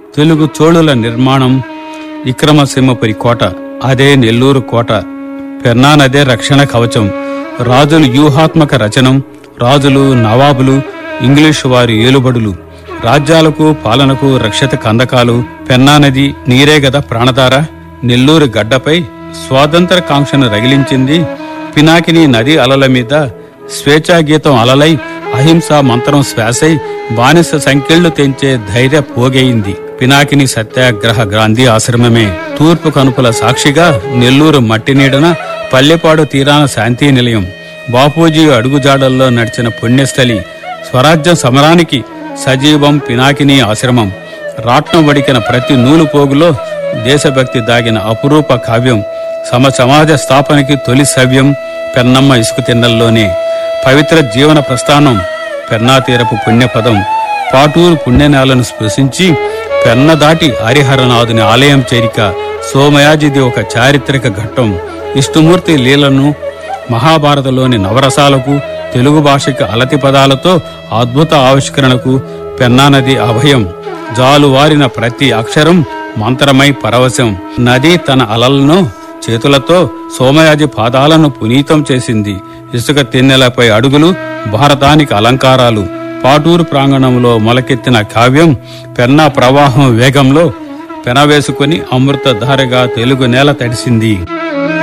తెలుగు చోళుల నిర్మాణం విక్రమసింహపురి కోట అదే నెల్లూరు కోట పెన్నా నదే రక్షణ కవచం రాజులు వ్యూహాత్మక రచనం రాజులు నవాబులు ఇంగ్లీషు వారి ఏలుబడులు రాజ్యాలకు పాలనకు రక్షిత కందకాలు పెన్నా నది నీరే గద ప్రాణధార నెల్లూరు గడ్డపై స్వాతంత్ర కాంక్షను రగిలించింది పినాకిని నది అలల మీద స్వేచ్ఛా గీతం అలలై అహింస మంత్రం శ్వాసై బానిస సంకెళ్లు తెంచే ధైర్య పోగైంది పినాకిని సత్యాగ్రహ గాంధీ ఆశ్రమమే తూర్పు కనుపుల సాక్షిగా నెల్లూరు మట్టి నీడన పల్లెపాడు తీరాన శాంతి నిలయం బాపూజీ అడుగుజాడల్లో నడిచిన పుణ్యస్థలి స్వరాజ్యం సమరానికి సజీవం పినాకిని ఆశ్రమం రాట్నం వడికిన ప్రతి నూలు పోగులో దేశభక్తి దాగిన అపురూప కావ్యం సమ సమాజ స్థాపనకి తొలి సవ్యం పెన్నమ్మ ఇసుక తిన్నల్లోనే పవిత్ర జీవన ప్రస్థానం పెన్నా తీరపు పుణ్యపదం పాటూరు పుణ్యనేలను స్పృశించి పెన్న దాటి హరిహరనాథుని ఆలయం చేరిక సోమయాజిది ఒక చారిత్రక ఘట్టం విష్ణుమూర్తి లీలను మహాభారతలోని నవరసాలకు తెలుగు భాషకి అలతి పదాలతో అద్భుత ఆవిష్కరణకు పెన్నా నది అభయం జాలువారిన ప్రతి అక్షరం మంత్రమై పరవశం నది తన అలలను చేతులతో సోమయాజి పాదాలను పునీతం చేసింది ఇసుక తిన్నెలపై అడుగులు భారతానికి అలంకారాలు పాటూరు ప్రాంగణంలో మొలకెత్తిన కావ్యం పెన్నా ప్రవాహం వేగంలో పెనవేసుకుని అమృతధారగా తెలుగు నేల తడిసింది